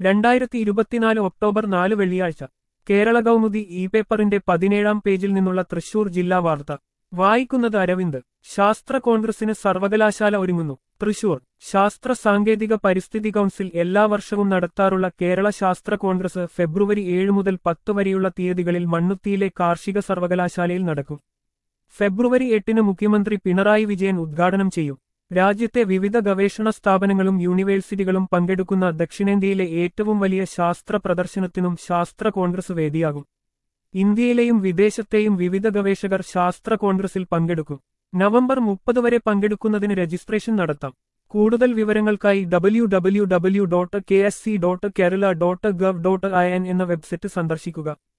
രണ്ടായിരത്തി ഇരുപത്തിനാല് ഒക്ടോബർ നാല് വെള്ളിയാഴ്ച കേരള കൗമുദി ഇ പേപ്പറിന്റെ പതിനേഴാം പേജിൽ നിന്നുള്ള തൃശൂർ ജില്ലാ വാർത്ത വായിക്കുന്നത് അരവിന്ദ് ശാസ്ത്ര കോൺഗ്രസിന് സർവകലാശാല ഒരുങ്ങുന്നു തൃശൂർ ശാസ്ത്ര സാങ്കേതിക പരിസ്ഥിതി കൗൺസിൽ എല്ലാ വർഷവും നടത്താറുള്ള കേരള ശാസ്ത്ര കോൺഗ്രസ് ഫെബ്രുവരി ഏഴ് മുതൽ പത്ത് വരെയുള്ള തീയതികളിൽ മണ്ണുത്തിയിലെ കാർഷിക സർവകലാശാലയിൽ നടക്കും ഫെബ്രുവരി എട്ടിന് മുഖ്യമന്ത്രി പിണറായി വിജയൻ ഉദ്ഘാടനം ചെയ്യും രാജ്യത്തെ വിവിധ ഗവേഷണ സ്ഥാപനങ്ങളും യൂണിവേഴ്സിറ്റികളും പങ്കെടുക്കുന്ന ദക്ഷിണേന്ത്യയിലെ ഏറ്റവും വലിയ ശാസ്ത്ര പ്രദർശനത്തിനും ശാസ്ത്ര കോൺഗ്രസ് വേദിയാകും ഇന്ത്യയിലെയും വിദേശത്തെയും വിവിധ ഗവേഷകർ ശാസ്ത്ര കോൺഗ്രസിൽ പങ്കെടുക്കും നവംബർ മുപ്പത് വരെ പങ്കെടുക്കുന്നതിന് രജിസ്ട്രേഷൻ നടത്താം കൂടുതൽ വിവരങ്ങൾക്കായി W W W dot K S C dot Kerala dot gov dot I N എന്ന വെബ്സൈറ്റ് സന്ദർശിക്കുക